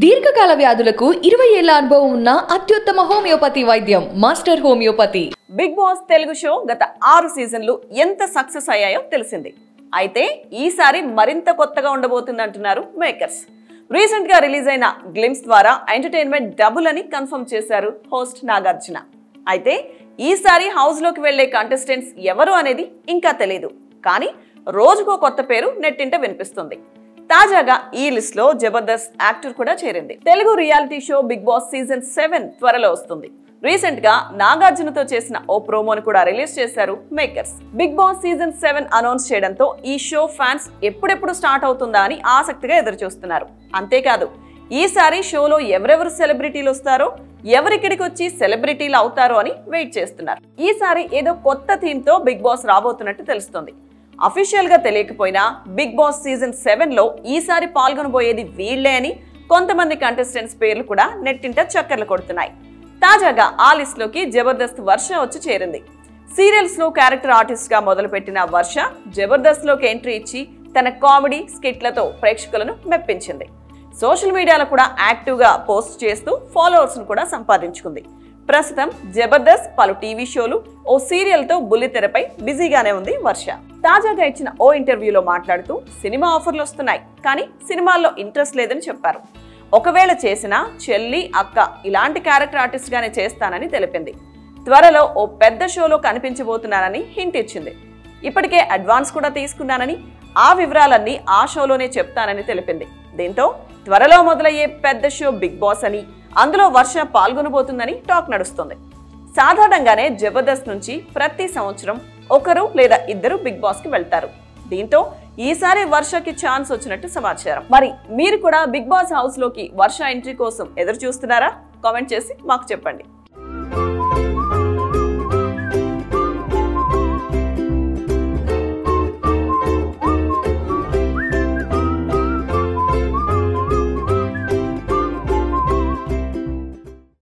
దీర్ఘకాల వ్యాధులకు ఇరవై ఏళ్ల అనుభవం ఉన్న అత్యుత్తమ హోమియోపతి వైద్యం master homeopathy Bigg Boss Telugu show గత ఆరు సీజన్లు ఎంత సక్సెస్ అయ్యాయో తెలిసింది అయితే ఈసారి మరింత కొత్తగా ఉండబోతుంది అంటున్నారు మేకర్స్ రీసెంట్ గా రిలీజ్ అయిన గ్లిమ్స్ ద్వారా ఎంటర్టైన్మెంట్ డబుల్ అని కన్ఫర్మ్ చేశారు హోస్ట్ నాగార్జున అయితే ఈసారి హౌస్ లోకి వెళ్లే కంటెస్టెంట్స్ ఎవరు అనేది ఇంకా తెలియదు కానీ రోజుకో కొత్త పేరు నెట్టింట వినిపిస్తుంది తాజాగా ఈ లిస్ట్ లో జబర్దస్త్ యాక్టర్ కూడా చేరింది Telugu reality show Bigg Boss season seven త్వరలో వస్తుంది రీసెంట్ గా నాగార్జునతో చేసిన ఓ ప్రోమోని కూడా రిలీజ్ చేశారు makers Bigg Boss season seven announce చేయడంతో ఈ షో ఫ్యాన్స్ ఎప్పుడెప్పుడు స్టార్ట్ అవుతుందా అని ఆసక్తిగా ఎదురు చూస్తున్నారు అంతేకాదు ఈసారి షోలో ఎవరెవరు సెలబ్రిటీలు వస్తారో ఎవరిక్కడికి వచ్చి సెలబ్రిటీలు అవుతారో అని వెయిట్ చేస్తున్నారు ఈసారి ఏదో కొత్త థీమ్ తో బిగ్ బాస్ రాబోతున్నట్టు తెలుస్తుంది అఫీషియల్ గా తెలియకపోయినా బిగ్ బాస్ సీజన్ సెవెన్ లో ఈసారి పాల్గొనబోయేది వీళ్లే అని కొంతమంది కంటెస్టెంట్స్ పేర్లు కూడా నెట్టింట చక్కర్లు కొడుతున్నాయి తాజాగా ఆ లిస్ట్ లోకి జబర్దస్త్ వర్ష వచ్చి చేరింది సీరియల్స్ లో క్యారెక్టర్ ఆర్టిస్ట్ గా మొదలుపెట్టిన వర్ష జబర్దస్త్ లోకి ఎంట్రీ ఇచ్చి తన కామెడీ స్కిట్లతో ప్రేక్షకులను మెప్పించింది సోషల్ మీడియాలో కూడా యాక్టివ్ గా పోస్ట్ చేస్తూ ఫాలోవర్స్ ను కూడా సంపాదించుకుంది ప్రస్తుతం జబర్దస్త్ పలు టీవీ షోలు ఓ సీరియల్ తో బుల్లితెరపై బిజీగానే ఉంది వర్ష తాజాగా ఇచ్చిన ఓ ఇంటర్వ్యూలో మాట్లాడుతూ సినిమా ఆఫర్లు వస్తున్నాయి కానీ సినిమాల్లో ఇంట్రెస్ట్ లేదని చెప్పారు ఒకవేళ చేసినా చెల్లి అక్క ఇలాంటి క్యారెక్టర్ ఆర్టిస్ట్ గానే చేస్తానని తెలిపింది త్వరలో ఓ పెద్ద షోలో కనిపించబోతున్నానని హింట్ ఇచ్చింది ఇప్పటికే అడ్వాన్స్ కూడా తీసుకున్నానని ఆ వివరాలన్నీ ఆ షోలోనే చెప్తానని తెలిపింది దీంతో త్వరలో మొదలయ్యే పెద్ద షో బిగ్ బాస్ అని అందులో వర్ష పాల్గొనబోతుందని టాక్ నడుస్తుంది సాధారణంగానే జబర్దస్త్ నుంచి ప్రతి సంవత్సరం ఒకరు లేదా ఇద్దరు బిగ్ బాస్ కి వెళ్తారు దీంతో ఈసారి వర్షకి ఛాన్స్ వచ్చినట్టు సమాచారం మరి మీరు కూడా బిగ్ బాస్ హౌస్ లోకి వర్ష ఎంట్రీ కోసం ఎదురు చూస్తున్నారా కామెంట్ చేసి మాకు చెప్పండి